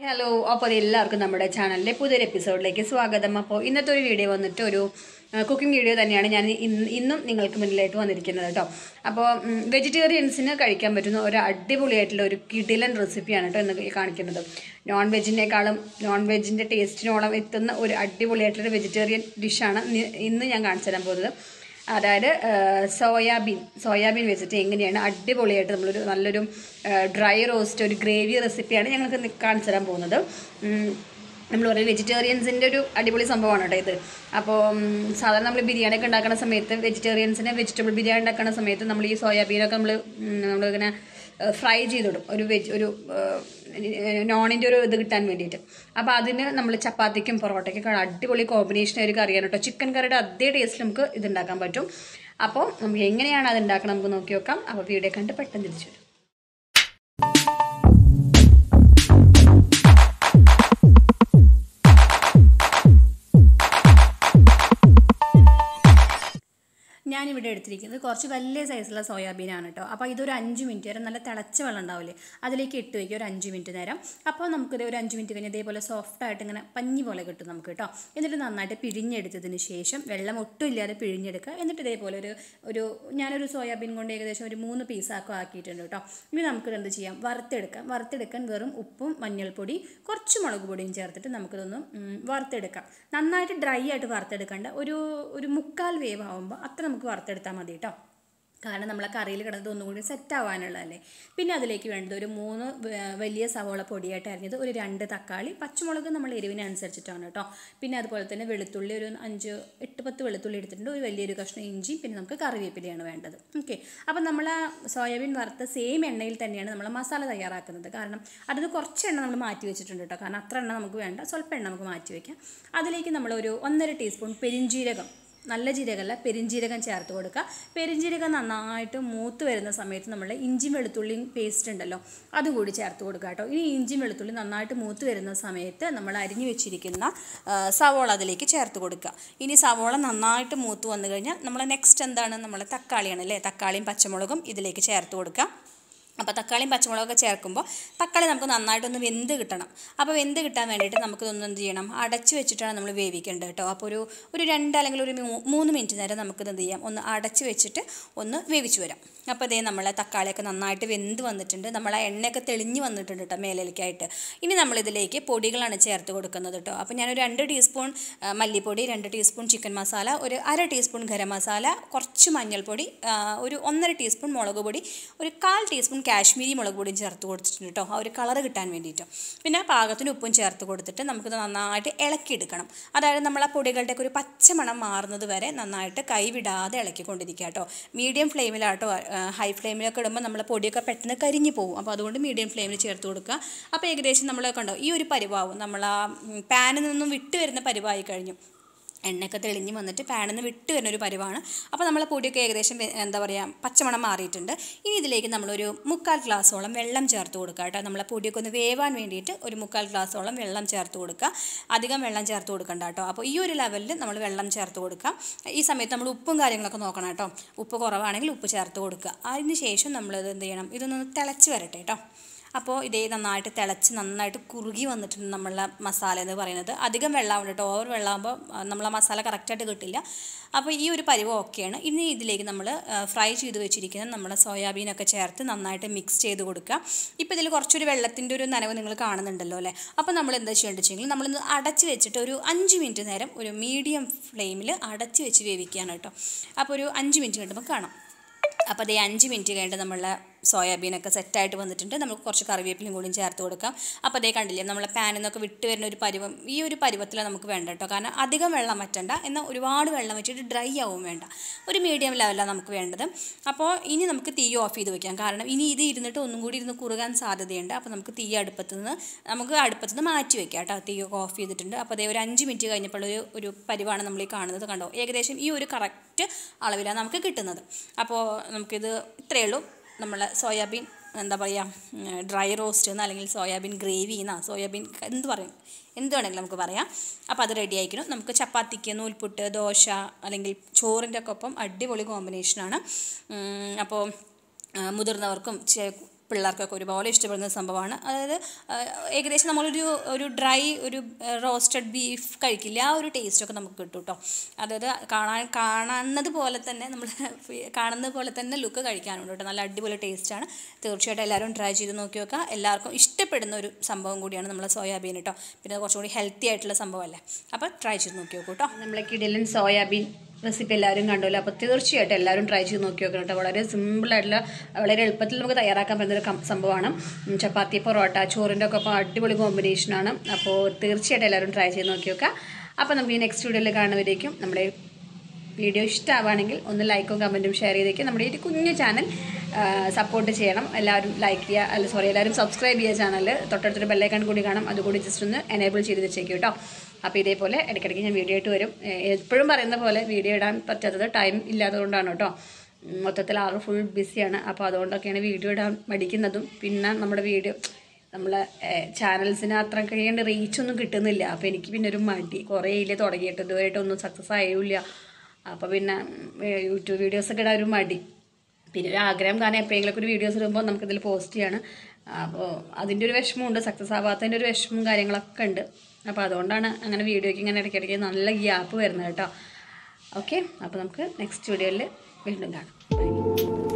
hello അപ്പോൾ എല്ലാവർക്കും നമ്മുടെ ചാനലിലെ പുതിയൊരു എപ്പിസോഡിലേക്ക് സ്വാഗതം അപ്പോൾ ഇന്നത്തെ ഒരു വീഡിയോ വന്നിട്ട് ഒരു കുക്കിംഗ് വീഡിയോ തന്നെയാണ് ഞാൻ ഇന്ന് ഇന്നും നിങ്ങൾക്ക് മുന്നിലായിട്ട് വന്നിരിക്കുന്നത് കേട്ടോ അപ്പോൾ വെജിറ്റേറിയൻസിന് കഴിക്കാൻ പറ്റുന്ന ഒരു അടിപൊളിയായിട്ടുള്ള ഒരു കിടിലൻ റെസിപ്പിയാണ് കേട്ടോ ഇന്ന് കാണിക്കുന്നത് നോൺ വെജിനേക്കാളും നോൺ വെജിൻ്റെ ടേസ്റ്റിനോളം എത്തുന്ന ഒരു അടിപൊളിയായിട്ടുള്ള വെജിറ്റേറിയൻ ഡിഷാണ് ഇന്ന് ഞാൻ കാണിച്ചു തരാൻ പോകുന്നത് അതായത് സോയാബീൻ സോയാബീൻ വെച്ചിട്ട് എങ്ങനെയാണ് അടിപൊളിയായിട്ട് നമ്മളൊരു നല്ലൊരു ഡ്രൈ റോസ്റ്റ് ഒരു ഗ്രേവി റെസിപ്പിയാണ് ഞങ്ങൾക്ക് ഇന്ന് കാണിച്ചു തരാൻ പോകുന്നത് ഉം, നമ്മൾ പറയുന്നത് വെജിറ്റേറിയൻസിൻ്റെ ഒരു അടിപൊളി സംഭവമാണ് കേട്ടോ ഇത് അപ്പോൾ ഉം, സാധാരണ നമ്മൾ ബിരിയാണി ഒക്കെ ഉണ്ടാക്കുന്ന സമയത്ത് വെജിറ്റേറിയൻസിന് വെജിറ്റബിൾ ബിരിയാണി ഉണ്ടാക്കുന്ന സമയത്ത് നമ്മൾ ഈ സോയാബീനൊക്കെ നമ്മൾ നമ്മളിങ്ങനെ ഫ്രൈ ചെയ്തിടും ഒരു വെജ് ഒരു നോണിൻ്റെ ഒരു ഇത് കിട്ടാൻ വേണ്ടിയിട്ട് അപ്പോൾ അതിന് നമ്മൾ ചപ്പാത്തിക്കും പൊറോട്ടയ്ക്കൊക്കെ അടിപൊളി കോമ്പിനേഷൻ ഒരു കറിയാണ് കേട്ടോ ചിക്കൻ കറിയുടെ അതേ ടേസ്റ്റ് നമുക്ക് ഇത് ഉണ്ടാക്കാൻ പറ്റും അപ്പോൾ നമുക്ക് എങ്ങനെയാണ് അത് ഉണ്ടാക്കണം നമുക്ക് നോക്കി നോക്കാം അപ്പോൾ വീഡിയോ കണ്ട് പെട്ടെന്ന് തിരിച്ചു വരും ഞാനിവിടെ എടുത്തിരിക്കുന്നത് കുറച്ച് വലിയ സൈസുള്ള സോയാബീനാണ് കേട്ടോ അപ്പോൾ ഇതൊരു അഞ്ച് മിനിറ്റ് നേരം നല്ല തിളച്ച വെള്ളം ഉണ്ടാവില്ലേ അതിലേക്ക് ഇട്ട് വയ്ക്കുക ഒരു അഞ്ച് മിനിറ്റ് നേരം അപ്പോൾ നമുക്കിത് ഒരു അഞ്ച് മിനിറ്റ് കഴിഞ്ഞ് ഇതേപോലെ സോഫ്റ്റായിട്ട് ഇങ്ങനെ പഞ്ഞി പോലെ കിട്ടും നമുക്ക് കേട്ടോ എന്നിട്ട് നന്നായിട്ട് പിഴിഞ്ഞെടുത്തതിന് ശേഷം വെള്ളം ഒട്ടും ഇല്ലാതെ പിഴിഞ്ഞെടുക്കുക എന്നിട്ട് ഇതേപോലെ ഒരു ഒരു ഞാനൊരു സോയാബീൻ കൊണ്ട് ഏകദേശം ഒരു മൂന്ന് പീസാക്കും ആക്കിയിട്ടുണ്ട് കേട്ടോ ഇനി നമുക്കിത് എന്ത് ചെയ്യാം വറുത്തെടുക്കാം വറുത്തെടുക്കാൻ വെറും ഉപ്പും മഞ്ഞൾപ്പൊടി കുറച്ച് മുളക് പൊടിയും ചേർത്തിട്ട് നമുക്കിതൊന്ന് ഉം, വറുത്തെടുക്കാം നന്നായിട്ട് ഡ്രൈ ആയിട്ട് വറുത്തെടുക്കേണ്ട ഒരു ഒരു മുക്കാൽ വേവ് ആകുമ്പോൾ അത്ര നമുക്ക് വറുത്തെടുത്താൽ മതി കേട്ടോ കാരണം നമ്മളെ കറിയിൽ കിടന്നത് ഒന്നും കൂടി സെറ്റ് ആവാനുള്ളതല്ലേ പിന്നെ അതിലേക്ക് വേണ്ടത് ഒരു മൂന്ന് വ- വലിയ സവോള പൊടിയായിട്ട് അരിഞ്ഞത് ഒരു രണ്ട് തക്കാളി പച്ചമുളക് നമ്മൾ എരിവിനനുസരിച്ചിട്ടാണ് കേട്ടോ പിന്നെ അതുപോലെ തന്നെ വെളുത്തുള്ളി ഒരു അഞ്ച് എട്ട് പത്ത് വെളുത്തുള്ളി എടുത്തിട്ടുണ്ട് ഒരു വലിയൊരു കഷ്ണം ഇഞ്ചി പിന്നെ നമുക്ക് കറിവേപ്പിലയാണ് വേണ്ടത് ഓക്കെ അപ്പം നമ്മൾ ആ സോയാബീൻ വറുത്ത സെയിം എണ്ണയിൽ തന്നെയാണ് നമ്മൾ മസാല തയ്യാറാക്കുന്നത് കാരണം അതിന് കുറച്ച് എണ്ണ നമ്മൾ മാറ്റി വെച്ചിട്ടുണ്ട് കേട്ടോ കാരണം അത്ര എണ്ണ നമുക്ക് വേണ്ട സ്വല്പം എണ്ണ നമുക്ക് മാറ്റി വയ്ക്കാം അതിലേക്ക് നമ്മളൊരു ഒന്നര ടീസ്പൂൺ പെരിഞ്ജീരകം നല്ല ജീരകമല്ല പെരിഞ്ജീരകം ചേർത്ത് കൊടുക്കുക പെരിഞ്ജീരകം നന്നായിട്ട് മൂത്ത് വരുന്ന സമയത്ത് നമ്മൾ ഇഞ്ചി വെളുത്തുള്ളിയും പേസ്റ്റ് ഉണ്ടല്ലോ അതും കൂടി ചേർത്ത് കൊടുക്കുക കേട്ടോ ഇനി ഇഞ്ചി വെളുത്തുള്ളി നന്നായിട്ട് മൂത്ത് വരുന്ന സമയത്ത് നമ്മൾ അരിഞ്ഞു വെച്ചിരിക്കുന്ന ആ, സവോള അതിലേക്ക് ചേർത്ത് കൊടുക്കുക ഇനി സവോള നന്നായിട്ട് മൂത്ത് വന്നു കഴിഞ്ഞാൽ നമ്മൾ നെക്സ്റ്റ് എന്താണ് നമ്മൾ തക്കാളിയാണ് അല്ലേ തക്കാളിയും പച്ചമുളകും ഇതിലേക്ക് ചേർത്ത് കൊടുക്കുക അപ്പോൾ തക്കാളിയും പച്ചമുളകൊക്കെ ചേർക്കുമ്പോൾ തക്കാളി നമുക്ക് നന്നായിട്ടൊന്ന് വെന്ത് കിട്ടണം അപ്പോൾ വെന്ത് കിട്ടാൻ വേണ്ടിയിട്ട് നമുക്കിതൊന്ന് എന്ത് ചെയ്യണം അടച്ച് വെച്ചിട്ടാണ് നമ്മൾ വേവിക്കേണ്ടത് കേട്ടോ അപ്പോൾ ഒരു ഒരു രണ്ട് അല്ലെങ്കിൽ ഒരു മൂ- മൂന്ന് മിനിറ്റ് നേരം നമുക്കിത് എന്ത് ചെയ്യാം ഒന്ന് അടച്ച് വെച്ചിട്ട് ഒന്ന് വേവിച്ച് വരാം അപ്പോൾ ഇതേ നമ്മളെ തക്കാളിയൊക്കെ നന്നായിട്ട് വെന്ത് വന്നിട്ടുണ്ട് നമ്മൾ ആ എണ്ണയൊക്കെ തെളിഞ്ഞ് വന്നിട്ടുണ്ട് കേട്ടോ മേലേക്കായിട്ട് ഇനി നമ്മളിതിലേക്ക് പൊടികളാണ് ചേർത്ത് കൊടുക്കുന്നത് കേട്ടോ അപ്പോൾ ഞാനൊരു രണ്ട് ടീസ്പൂൺ ആ, മല്ലിപ്പൊടി രണ്ട് ടീസ്പൂൺ ചിക്കൻ മസാല ഒരു അര ടീസ്പൂൺ ഗരം മസാല കുറച്ച് മഞ്ഞൾപ്പൊടി ആ, ഒരു ഒന്നര ടീസ്പൂൺ മുളക് പൊടി ഒരു കാൽ ടീസ്പൂൺ കാശ്മീരി മുളക് പൊടിയും ചേർത്ത് കൊടുത്തിട്ടുണ്ട് കേട്ടോ ആ ഒരു കളർ കിട്ടാൻ വേണ്ടിയിട്ട് പിന്നെ പാകത്തിന് ഉപ്പും ചേർത്ത് കൊടുത്തിട്ട് നമുക്കിത് നന്നായിട്ട് ഇളക്കിയെടുക്കണം അതായത് നമ്മൾ ആ പൊടികളുടെയൊക്കെ ഒരു പച്ചമണം മാറുന്നത് വരെ നന്നായിട്ട് കൈവിടാതെ ഇളക്കിക്കൊണ്ടിരിക്കുക കേട്ടോ മീഡിയം ഫ്ലെയിമിലാട്ടോ ഹൈ ഫ്ലെയിമിലൊക്കെ ഇടുമ്പോൾ നമ്മൾ പൊടിയൊക്കെ പെട്ടെന്ന് കരിഞ്ഞു പോകും അപ്പോൾ അതുകൊണ്ട് മീഡിയം ഫ്ലെയിമിൽ ചേർത്ത് കൊടുക്കുക അപ്പോൾ ഏകദേശം നമ്മൾ കണ്ടോ ഈ ഒരു പരിവാവും നമ്മൾ ആ പാനിൽ നിന്നും വിട്ട് വരുന്ന പരിവായി കഴിഞ്ഞു എണ്ണയൊക്കെ തെളിഞ്ഞ് വന്നിട്ട് പാനിൽ നിന്ന് വിട്ട് വരുന്ന ഒരു പരിവാണ് അപ്പോൾ നമ്മളെ പൊടിയൊക്കെ ഏകദേശം വെ- എന്താ പറയുക പച്ചമണം മാറിയിട്ടുണ്ട് ഇനി ഇതിലേക്ക് നമ്മളൊരു മുക്കാൽ ഗ്ലാസോളം വെള്ളം ചേർത്ത് കൊടുക്കുക കേട്ടോ നമ്മളെ പൊടിയൊക്കെ ഒന്ന് വേവാൻ വേണ്ടിയിട്ട് ഒരു മുക്കാൽ ഗ്ലാസോളം വെള്ളം ചേർത്ത് കൊടുക്കുക അധികം വെള്ളം ചേർത്ത് കൊടുക്കണ്ട കേട്ടോ അപ്പോൾ ഈ ഒരു ലെവലിൽ നമ്മൾ വെള്ളം ചേർത്ത് കൊടുക്കുക ഈ സമയത്ത് നമ്മൾ ഉപ്പും കാര്യങ്ങളൊക്കെ നോക്കണം കേട്ടോ ഉപ്പ് കുറവാണെങ്കിൽ ഉപ്പ് ചേർത്ത് കൊടുക്കുക അതിന് ശേഷം നമ്മളത് എന്ത് ചെയ്യണം ഇതൊന്ന് തിളച്ച് വരട്ടെ കേട്ടോ അപ്പോൾ ഇതേ നന്നായിട്ട് തിളച്ച് നന്നായിട്ട് കുറുകി വന്നിട്ടുണ്ട് നമ്മളെ മസാല എന്ന് പറയുന്നത് അധികം വെള്ളമാവും കേട്ടോ ഓവർ വെള്ളമാകുമ്പോൾ നമ്മളെ മസാല കറക്റ്റായിട്ട് കിട്ടില്ല അപ്പോൾ ഈ ഒരു പരിവ് ഓക്കെയാണ് ഇനി ഇതിലേക്ക് നമ്മൾ ഫ്രൈ ചെയ്ത് വെച്ചിരിക്കുന്ന നമ്മുടെ സോയാബീനൊക്കെ ചേർത്ത് നന്നായിട്ട് മിക്സ് ചെയ്ത് കൊടുക്കുക ഇപ്പോൾ ഇതിൽ കുറച്ചൊരു വെള്ളത്തിൻ്റെ ഒരു നനവ് നിങ്ങൾ കാണുന്നുണ്ടല്ലോ അല്ലേ അപ്പോൾ നമ്മൾ എന്താ ചെയ്യേണ്ടത് വെച്ചെങ്കിൽ നമ്മളിന്ന് അടച്ച് വെച്ചിട്ട് ഒരു അഞ്ച് മിനിറ്റ് നേരം ഒരു മീഡിയം ഫ്ലെയിമിൽ അടച്ച് വെച്ച് വേവിക്കുകയാണ് കേട്ടോ അപ്പോൾ ഒരു അഞ്ച് മിനിറ്റ് കഴിയുമ്പോൾ കാണാം അപ്പോൾ അതേ അഞ്ച് മിനിറ്റ് കഴിഞ്ഞിട്ട് നമ്മളെ സോയാബീനൊക്കെ സെറ്റായിട്ട് വന്നിട്ടുണ്ട് നമുക്ക് കുറച്ച് കറിവേപ്പിലും കൂടിയും ചേർത്ത് കൊടുക്കാം അപ്പോൾ അതേ കണ്ടില്ലേ നമ്മളെ പാനിൽ നിന്നൊക്കെ വിട്ട് വരുന്ന ഒരു പരുവം ഈ ഒരു പരുവത്തിലാണ് നമുക്ക് വേണ്ട കേട്ടോ കാരണം അധികം വെള്ളം വറ്റണ്ട എന്നാൽ ഒരുപാട് വെള്ളം വെച്ചിട്ട് ഡ്രൈ ആവും വേണ്ട ഒരു മീഡിയം ലെവലാണ് നമുക്ക് വേണ്ടത് അപ്പോൾ ഇനി നമുക്ക് തീ ഓഫ് ചെയ്ത് വെക്കാം കാരണം ഇനി ഇത് ഇരുന്നിട്ട് ഒന്നും കൂടി ഇരുന്ന് കുറുകാൻ സാധ്യതയുണ്ട് അപ്പോൾ നമുക്ക് തീ അടുപ്പത്ത് നിന്ന് നമുക്ക് അടുപ്പത്ത് നിന്ന് മാറ്റി വെക്കാം കേട്ടോ തീയൊക്കെ ഓഫ് ചെയ്തിട്ടുണ്ട് അപ്പോൾ അതേ ഒരു അഞ്ച് മിനിറ്റ് കഴിഞ്ഞപ്പോൾ ഒരു ഒരു പരിവാണ് നമ്മൾ ഈ കാണുന്നത് കണ്ടോ ഏകദേശം ഈ ഒരു കറക്റ്റ് അളവിലാണ് നമുക്ക് കിട്ടുന്നത് അപ്പോൾ നമുക്കിത് ഇത്രയേ ഉള്ളൂ നമ്മളെ സോയാബീൻ എന്താ പറയുക ഡ്രൈ റോസ്റ്റ് എന്ന് അല്ലെങ്കിൽ സോയാബീൻ ഗ്രേവി എന്നാ സോയാബീൻ എന്ത് പറയും എന്ത് വേണമെങ്കിലും നമുക്ക് പറയാം അപ്പോൾ അത് റെഡി ആയിരിക്കണം നമുക്ക് ചപ്പാത്തിക്ക് നൂൽപുട്ട് ദോശ അല്ലെങ്കിൽ ചോറിൻ്റെ ഒക്കെ ഒപ്പം അടിപൊളി കോമ്പിനേഷനാണ് അപ്പോൾ ആ, മുതിർന്നവർക്കും ചെ- പിള്ളേർക്കൊക്കെ ഒരുപോലെ ഇഷ്ടപ്പെടുന്ന സംഭവമാണ് അതായത് ആ, ഏകദേശം നമ്മളൊരു ഒരു ഡ്രൈ ഒരു റോസ്റ്റഡ് ബീഫ് കഴിക്കില്ല ആ ഒരു ടേസ്റ്റൊക്കെ നമുക്ക് കിട്ടും കേട്ടോ അതായത് കാണാൻ കാണുന്നത് പോലെ തന്നെ നമ്മൾ കാണുന്നത് പോലെ തന്നെ ലുക്ക് കഴിക്കാനുണ്ട് കേട്ടോ നല്ല അടിപൊളി ടേസ്റ്റാണ് തീർച്ചയായിട്ടും എല്ലാവരും ട്രൈ ചെയ്ത് നോക്കി നോക്കുക എല്ലാവർക്കും ഇഷ്ടപ്പെടുന്ന ഒരു സംഭവം കൂടിയാണ് നമ്മളെ സോയാബീൻ കേട്ടോ പിന്നെ കുറച്ചും കൂടി ഹെൽത്തി ആയിട്ടുള്ള സംഭവമല്ലേ അപ്പോൾ ട്രൈ ചെയ്ത് നോക്കി നോക്കൂ കേട്ടോ നമ്മളെ കിടലൻ സോയാബീൻ റെസിപ്പി എല്ലാവരും കണ്ടല്ലോ അപ്പോൾ തീർച്ചയായിട്ടും എല്ലാവരും ട്രൈ ചെയ്ത് നോക്കി നോക്കണം കേട്ടോ വളരെ സിമ്പിളായിട്ടുള്ള വളരെ എളുപ്പത്തിൽ നമുക്ക് തയ്യാറാക്കാൻ പറ്റുന്ന ഒരു കം- സംഭവമാണ് ഉം, ചപ്പാത്തി പൊറോട്ട ചോറിൻ്റെ ഒക്കെ ഒപ്പം അടിപൊളി കോമ്പിനേഷനാണ് അപ്പോൾ തീർച്ചയായിട്ടും എല്ലാവരും ട്രൈ ചെയ്ത് നോക്കി നോക്കുക അപ്പോൾ നമുക്ക് ഈ നെക്സ്റ്റ് വീഡിയോയിൽ കാണുന്നവരേക്കും നമ്മുടെ വീഡിയോ ഇഷ്ടമാവുകയാണെങ്കിൽ ഒന്ന് ലൈക്കും കമൻറ്റും ഷെയർ ചെയ്തേക്ക് നമ്മുടെ ഈ ഒരു കുഞ്ഞു ചാനൽ സപ്പോർട്ട് ചെയ്യണം എല്ലാവരും ലൈക്ക് ചെയ്യുക അല്ല സോറി എല്ലാവരും സബ്സ്ക്രൈബ് ചെയ്യുക ചാനൽ തൊട്ടടുത്തൊരു ബെല്ലൈക്കൺ കൂടി കാണാം അതുകൂടി ജസ്റ്റ് ഒന്ന് എനേബിൾ ചെയ്ത് വെച്ചേക്കും കേട്ടോ അപ്പോൾ ഇതേപോലെ ഇടയ്ക്കിടയ്ക്ക് ഞാൻ വീഡിയോ ആയിട്ട് വരും ഏ, എപ്പോഴും പറയുന്ന പോലെ വീഡിയോ ഇടാൻ പറ്റാത്തത് ടൈം ഇല്ലാത്തതുകൊണ്ടാണ് കേട്ടോ ഉം, മൊത്തത്തിൽ ആൾ ഫുൾ ബിസിയാണ് അപ്പോൾ അതുകൊണ്ടൊക്കെയാണ് വീഡിയോ ഇടാൻ മടിക്കുന്നതും പിന്നെ നമ്മുടെ വീഡിയോ നമ്മളെ ചാനൽസിന് അത്ര കഴിയേണ്ട റീച്ച് ഒന്നും കിട്ടുന്നില്ല അപ്പോൾ എനിക്ക് പിന്നെ ഒരു മടി കുറേ ഇല്ല തുടങ്ങിയിട്ട് ഇതുവരെയായിട്ടൊന്നും സക്സസ് ആയില്ല അപ്പോൾ പിന്നെ ഉം, യൂട്യൂബ് വീഡിയോസൊക്കെ ഇടാൻ ഒരു മടി പിന്നെ ഒരു ആഗ്രഹം കാരണം എപ്പോഴെങ്കിലൊക്കെ ഒരു വീഡിയോസ് ഇടുമ്പോൾ നമുക്കിതിൽ പോസ്റ്റ് ചെയ്യാണ് അപ്പോൾ അതിൻ്റെ ഒരു വിഷമമുണ്ട് സക്സസ് ആവാത്തതിൻ്റെ ഒരു വിഷമവും കാര്യങ്ങളൊക്കെ ഉണ്ട് അപ്പോൾ അതുകൊണ്ടാണ് അങ്ങനെ വീഡിയോയ്ക്ക് ഇങ്ങനെ ഇടയ്ക്കിടയ്ക്ക് നല്ല ഗ്യാപ്പ് വരുന്നത് കേട്ടോ ഓക്കെ അപ്പോൾ നമുക്ക് നെക്സ്റ്റ് വീഡിയോയിൽ വീണ്ടും കാണാം ബൈ